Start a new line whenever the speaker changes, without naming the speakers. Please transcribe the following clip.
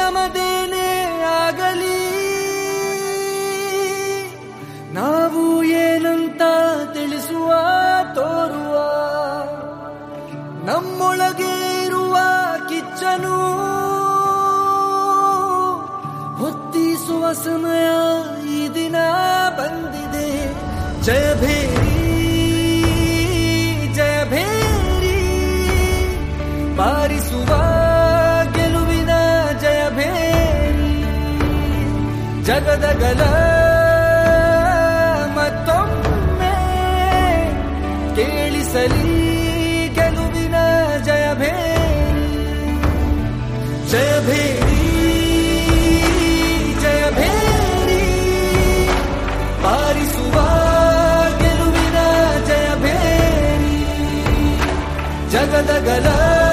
ನಮದೇನೇ ಆಗಲಿ ನಾವು ಏನಂತ ತಿಳಿಸುವ ತೋರುವ ನಮ್ಮೊಳಗೆ ಇರುವ ಕಿಚ್ಚನು ಹೊತ್ತಿಸುವ ಸಮಯ ಈ ದಿನ ಬಂದಿದೆ ಜಯ ಭೇರಿ ಜಯ ಭೇರಿ ಬಾರಿಸುವ ಗೆಲುವಿನ ಜಯ ಭೇರಿ ಜಗದಗಲ ಮತ್ತೊಮ್ಮೆ ಕೇಳಿಸಲಿ ಗೆಲುವಿನ ಜಯ ಭೇರಿ ಜಯ ಭೇರಿ ಜಯ ಭೇರಿ ಬಾರಿಸುವ ಗೆಲುವಿನ ಜಯ ಭೇರಿ ಜಗದಗಲ